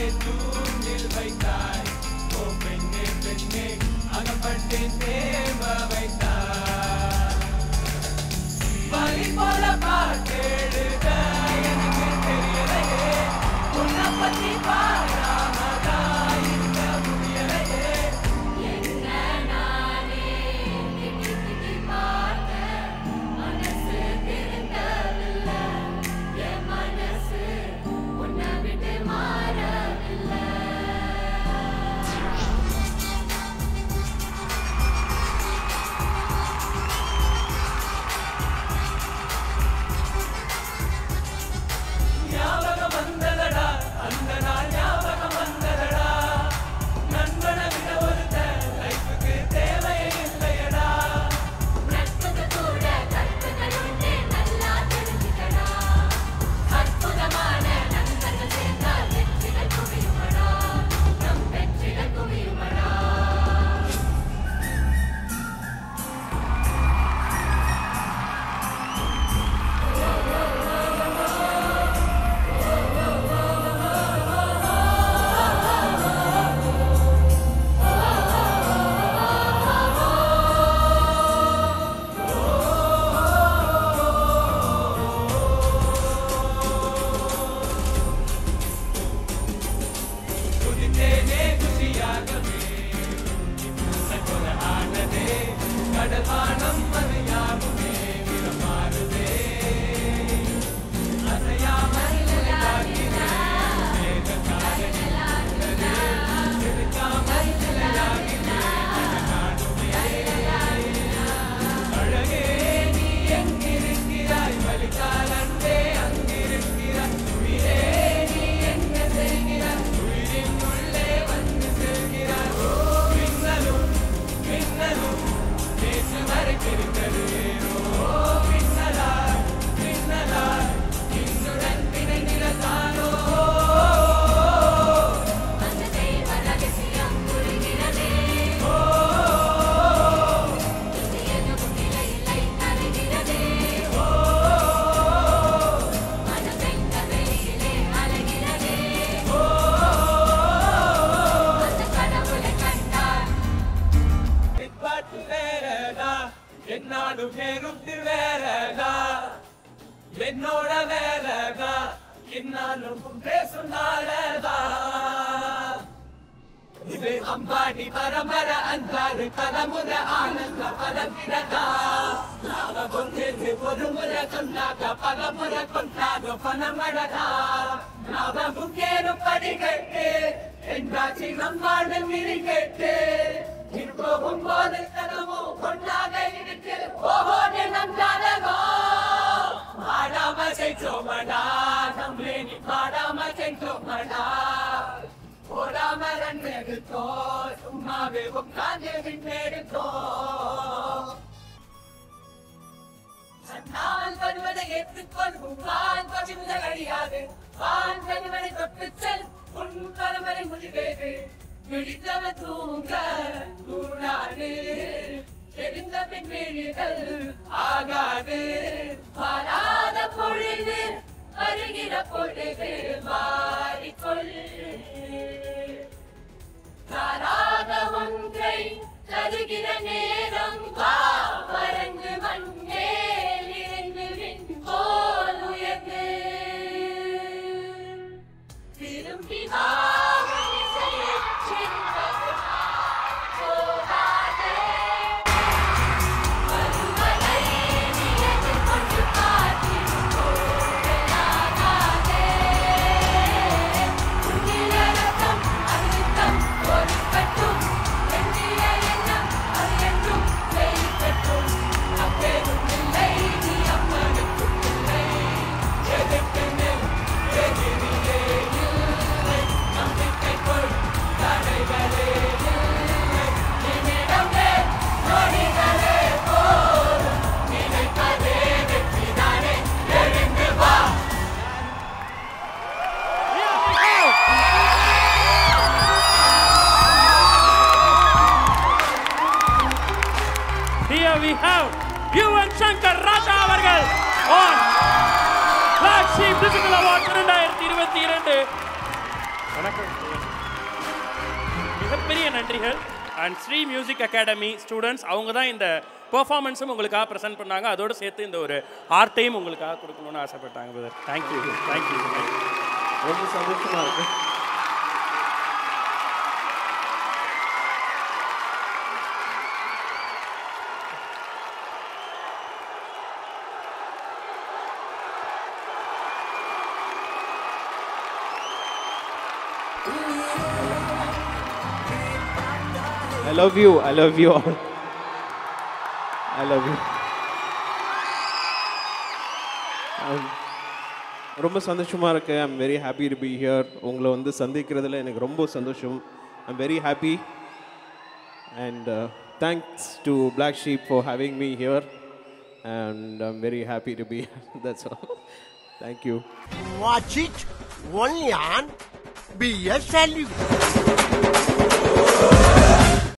என்னை தூண்டில் வைத்தாய் ஓ பெண்ணே பெண்ணே அகப்பட்டேன் தேவ வைத்தாய் வழி போல பாட்டெழுத எனக்கு தெரியலையே உன்னை பத்தி பாராமதா இருக்க முடியலையே என்ன நானே திட்டி திட்டி பார்த்த மனசு திருந்தவில்லை என் மனசு உன்னை விட்டு மாறவில்லை ஞாபகம் வந்ததடா அந்த நாள் ஞாபகம் வந்ததடா நண்பனை விட ஒருத்த லைஃபுக்கு தேவையே இல்லையடா நட்புக்கு கூட கற்புகள் உண்டு நல்லா தெரிஞ்சுக்கடா அற்புதமான நண்பர்கள் சேர்ந்தால் வெற்றிகள் குவியுமடா நம் வெற்றிகள் குவியுமடா துதித்தேனே குஷியாகவே சகோல ஆனதே கடல்வானம் மறையாகுமே விரமாறுதே அசையாமல் நிலையாகினே வேதக்காரனே செதுக்காமல் நிலையாகினே காணுமே அழகே நீ எங்கிருக்கிறாய் வலித்தால் அன்பே அங்கிருக்கிறாய் உயிரே நீ என்ன செய்கிறாய் உயிரின் உள்ளே வந்து செல்கிறாய் ஓ மின்னலும் மின்னலும் பேசு மறைத்திருக்கிறது ஓ மின்னலாய் மின்னலாய் இன்னுடன் பிணைந்திருந்தானோ அந்த தெய்வ ரகசியம் புரிகிறதே இது எதுவும் நிலை இல்லை தருகிறதே மனம் வெந்த வெளியிலே அலைகிறதே அந்த கடவுளை கண்டார் பாட்டு வேறடா என்னாடு பேருத்து வேறடா என்னோட வேலைடா என்னாலும் பேசும் நாளடா இது அம்பாடி பரம்பர அன்றாறு தலைமுறை ஆனந்த பலவிடதா நாம கொண்டு ஒரு முறை சொன்னாக்க பல முறை கொண்டாக பணமடதா நாம முன்னேறும் படிக்கட்டு என்றாச்சு நம்மாடு மிரிக்கட்டு போகும் போது தனமும் கொண்டாக இருக்கு ஓஹோடு நம் ஜாதகம் பாடாம செஞ்சோமடா நம்மளே நீ பாடாம செஞ்சோமடா போடாம ரன் எடுத்தோம் சும்மாவே உட்கார்ந்து விண்ணெடுத்தோம் நான் வருவதை ஏற்றுக்கொள்வோம் நான் பகிர்ந்த கிடையாது நான் வருவதை தொட்டு செல் உன் பரம்பரை முடிவேது விழித்தவ தூங்க கூடாது தெரிந்த பின் விழிகள் ஆகாது வராத பொழுது வருகிற பொழுது மாறிக்கொள் தாராத ஒன்றை தருகிற நேரம் வா மறந்து மண்ணேல் இருந்து விண் போல் உயர்ந்து திரும்பி வா இசையைச் சென்றது போகாதே வருவதை நீ எதிர்கொண்டு காத்திருப்போராகாதே. உன்னில ரத்தம், அழுத்தம் ஒருக்கட்டும். எண்ணிய எண்ணம் அது என்றும் ஜெயிக்கட்டும். அப்பேதும் இல்லை, நீ அம்மனுக்கும் இல்லை. எதிர்த்து நில் எதிரிலே இல்லை நம்பிக்கை கொள் தடைகளே இல்லை என்னிடமே நொடிகளே போதும் நினைப்பதே வெற்றிதானே எழுந்து வா Here we have Yuvan Shankar ராஜா அவர்கள் on flagship digital award இரண்டாயிரத்தி இருபத்தி இரண்டு வணக்கம் மிகப்பெரிய நன்றிகள் and Sri music academy students அவங்க தான் இந்த பெர்ஃபார்மன்ஸும் உங்களுக்காக ப்ரெசென்ட் பண்ணாங்க அதோடு சேர்த்து இந்த ஒரு ஆர்ட்டையும் உங்களுக்காக கொடுக்கணும்னு ஆசைப்பட்டாங்க பிரதர் தேங்க்யூ தேங்க்யூ தேங்க்யூ ரொம்ப சந்தோஷமா இருக்கு I love you. I love you all. I love you. Um, ரொம்ப சந்தோஷமா இருக்கு I'm very happy to be here உங்களை வந்து சந்திக்கிறதுல எனக்கு ரொம்ப சந்தோஷம் I'm very happy and thanks to Black Sheep for having me here and I'm very happy to be that's all thank you Watch it only on BSLU.